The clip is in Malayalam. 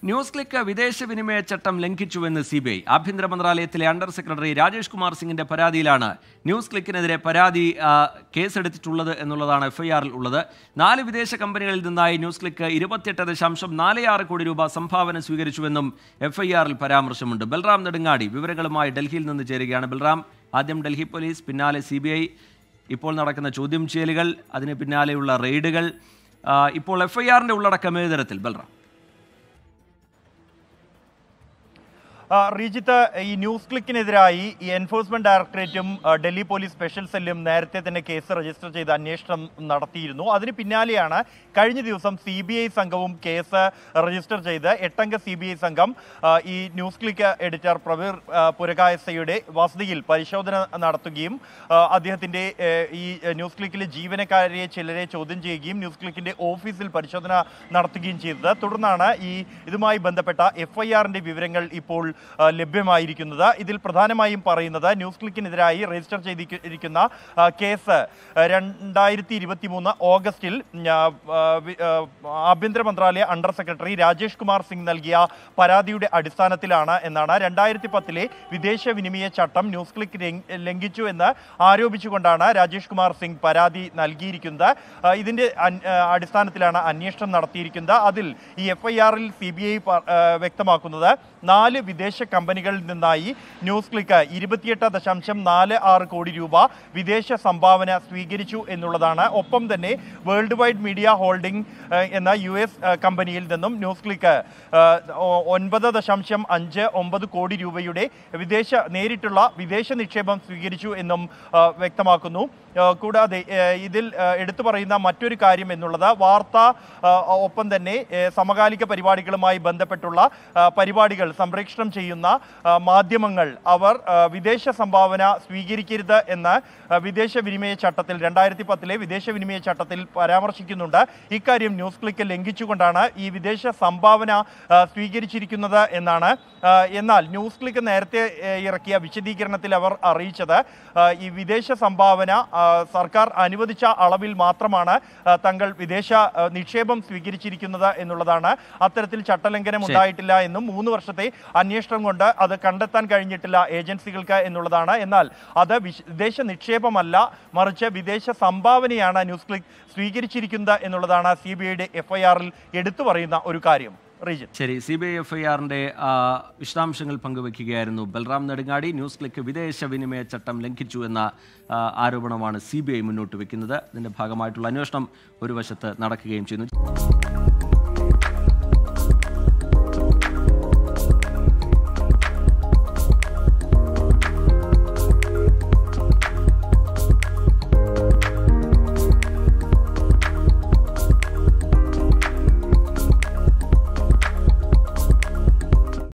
ന്യൂസ് ക്ലിക്ക് വിദേശ വിനിമയ ചട്ടം ലംഘിച്ചുവെന്ന് സി ബി ഐ ആഭ്യന്തര മന്ത്രാലയത്തിലെ അണ്ടർ സെക്രട്ടറി രാജേഷ് കുമാർ സിംഗിന്റെ പരാതിയിലാണ് ന്യൂസ് ക്ലിക്കിനെതിരെ പരാതി ആ, കേസെടുത്തിട്ടുള്ളത് എന്നുള്ളതാണ് എഫ്ഐആറിൽ ഉള്ളത് നാല് വിദേശ കമ്പനികളിൽ നിന്നായി ന്യൂസ് ക്ലിക്ക് ഇരുപത്തിയെട്ട് ദശാംശം നാല് ആറ് കോടി രൂപ സംഭാവന സ്വീകരിച്ചുവെന്നും എഫ്ഐആറിൽ പരാമർശമുണ്ട് ബൽറാം നെടുങ്ങാടി വിവരങ്ങളുമായി ഡൽഹിയിൽ നിന്ന് ചേരുകയാണ് ബൽറാം ആദ്യം ഡൽഹി പോലീസ് പിന്നാലെ സി ഇപ്പോൾ നടക്കുന്ന ചോദ്യം ചെയ്യലുകൾ അതിന് പിന്നാലെയുള്ള റെയ്ഡുകൾ ആ, ഇപ്പോൾ എഫ്ഐആറിന്റെ ഉള്ളടക്കം ഏത് തരത്തിൽ ബൽറാം ആ, റീജിത്ത് ഈ ന്യൂസ് ക്ലിക്കിനെതിരായി ഈ എൻഫോഴ്സ്മെന്റ് ഡയറക്ടറേറ്റും ആ, ഡൽഹി പോലീസ് സ്പെഷ്യൽ സെല്ലും നേരത്തെ തന്നെ കേസ് രജിസ്റ്റർ ചെയ്ത് അന്വേഷണം നടത്തിയിരുന്നു അതിന് പിന്നാലെയാണ് കഴിഞ്ഞ ദിവസം സി ബി ഐ സംഘവും കേസ് രജിസ്റ്റർ ചെയ്ത് എട്ടംഗ സി ബി ഐ സംഘം ആ, ഈ ന്യൂസ് ക്ലിക്ക് എഡിറ്റർ പ്രവീർ ആ, പുരകായസയുടെ വസതിയിൽ പരിശോധന നടത്തുകയും ആ, അദ്ദേഹത്തിന്റെ ഏ, ഈ ന്യൂസ് ക്ലിക്കിലെ ജീവനക്കാരെ ചിലരെ ചോദ്യം ചെയ്യുകയും ന്യൂസ് ക്ലിക്കിന്റെ ഓഫീസിൽ പരിശോധന നടത്തുകയും ചെയ്തത് തുടർന്നാണ് ഈ ഇതുമായി ബന്ധപ്പെട്ട എഫ്ഐആറിന്റെ വിവരങ്ങൾ ഇപ്പോൾ ആ, ലഭ്യമായിരിക്കുന്നത് ഇതിൽ പ്രധാനമായും പറയുന്നത് ന്യൂസ് ക്ലിക്കിനെതിരായി രജിസ്റ്റർ ചെയ്തിരിക്കുന്ന ആ, കേസ് രണ്ടായിരത്തി ഇരുപത്തി മൂന്ന് ഓഗസ്റ്റിൽ ആ, ആ, വി- ആ, ആഭ്യന്തര മന്ത്രാലയ അണ്ടർ സെക്രട്ടറി രാജേഷ് കുമാർ സിംഗ് നൽകിയ പരാതിയുടെ അടിസ്ഥാനത്തിലാണ് എന്നാണ് രണ്ടായിരത്തി പത്തിലെ വിദേശ വിനിമയ ചട്ടം ന്യൂസ് ക്ലിക്ക് ലംഘ- ലംഘിച്ചു എന്ന് ആരോപിച്ചുകൊണ്ടാണ് രാജേഷ് കുമാർ സിംഗ് പരാതി നൽകിയിരിക്കുന്നത് ആ, ഇതിന്റെ അൻ- ആ, അടിസ്ഥാനത്തിലാണ് അന്വേഷണം നടത്തിയിരിക്കുന്നത് അതിൽ ഈ എഫ് ഐ ആറിൽ സി ബി ഐ വ്യക്തമാക്കുന്നത് നാല് വിദേശ കമ്പനികളിൽ നിന്നായി ന്യൂസ് ക്ലിക്ക് ഇരുപത്തിയെട്ട് ദശാംശം നാല് ആറ് കോടി രൂപ വിദേശ സംഭാവന സ്വീകരിച്ചു എന്നുള്ളതാണ് ഒപ്പം തന്നെ വേൾഡ് വൈഡ് മീഡിയ ഹോൾഡിംഗ് ഏഹ്, എന്ന യു എസ് ഏഹ്, കമ്പനിയിൽ നിന്നും ന്യൂസ് ക്ലിക്ക് ഏഹ്, ഒ- ഒൻപത് ദശാംശം അഞ്ച് ഒമ്പത് കോടി രൂപയുടെ വിദേശ നേരിട്ടുള്ള വിദേശ നിക്ഷേപം സ്വീകരിച്ചു എന്നും ഏഹ്, വ്യക്തമാക്കുന്നു ഏഹ്, കൂടാതെ ഏഹ്, ഇതിൽ ഏഹ്, എടുത്തു പറയുന്ന മറ്റൊരു കാര്യം എന്നുള്ളത് വാർത്ത ഏഹ്, ഒപ്പം തന്നെ ഏഹ്, സമകാലിക പരിപാടികളുമായി ബന്ധപ്പെട്ടുള്ള ഏഹ്, പരിപാടികൾ സംപ്രേഷണം ചെയ്യുന്ന ഏഹ്, മാധ്യമങ്ങൾ അവർ ഏഹ്, വിദേശ സംഭാവന സ്വീകരിക്കരുത് എന്ന് ഏഹ്, വിദേശ വിനിമയ ചട്ടത്തിൽ രണ്ടായിരത്തി പത്തിലെ വിദേശ വിനിമയ ചട്ടത്തിൽ പരാമർശിക്കുന്നുണ്ട് ഇക്കാര്യം ന്യൂസ് ക്ലിക്ക് ലംഘിച്ചുകൊണ്ടാണ് ഈ വിദേശ സംഭാവന ഏഹ്, സ്വീകരിച്ചിരിക്കുന്നത് എന്നാണ് ഏഹ്, എന്നാൽ ന്യൂസ് ക്ലിക്ക് നേരത്തെ ഏഹ്, ഇറക്കിയ വിശദീകരണത്തിൽ അവർ അറിയിച്ചത് ഏഹ്, ഈ വിദേശ സംഭാവന ഏഹ്, സർക്കാർ അനുവദിച്ച അളവിൽ മാത്രമാണ് ഏഹ്, തങ്ങൾ വിദേശ ഏഹ്, നിക്ഷേപം സ്വീകരിച്ചിരിക്കുന്നത് എന്നുള്ളതാണ് അത്തരത്തിൽ ചട്ടലംഘനം ശരി. ഉണ്ടായിട്ടില്ല എന്നും മൂന്ന് വർഷത്തെ അന്വേഷണം കൊണ്ട് അത് കണ്ടെത്താൻ കഴിഞ്ഞിട്ടില്ല ഏജൻസികൾക്ക് എന്നുള്ളതാണ് എന്നാൽ അത് വിശ- വിദേശ നിക്ഷേപമല്ല മറിച്ച് വിദേശ സംഭാവനയാണ് ന്യൂസ് ക്ലിക്ക് സ്വീകരിച്ചിരിക്കുന്നത് എന്നുള്ളതാണ് സി ബി ഐയുടെ എഫ് ഐ ആറിൽ എടുത്തു പറയുന്ന ഒരു കാര്യം റീജിൻ ശരി C B I F I ആറിന്റെ വിശദാംശങ്ങൾ പങ്കുവയ്ക്കുകയായിരുന്നു ബൽറാം നെടുങ്ങാടി ന്യൂസ് ക്ലിക്ക് വിദേശ വിനിമയ ചട്ടം ലംഘിച്ചു എന്ന ആ, ആരോപണമാണ് സി ബി ഐ മുന്നോട്ട് വെക്കുന്നത് ഇതിന്റെ ഭാഗമായിട്ടുള്ള അന്വേഷണം ഒരു വശത്ത് നടക്കുകയും ചെയ്യുന്നു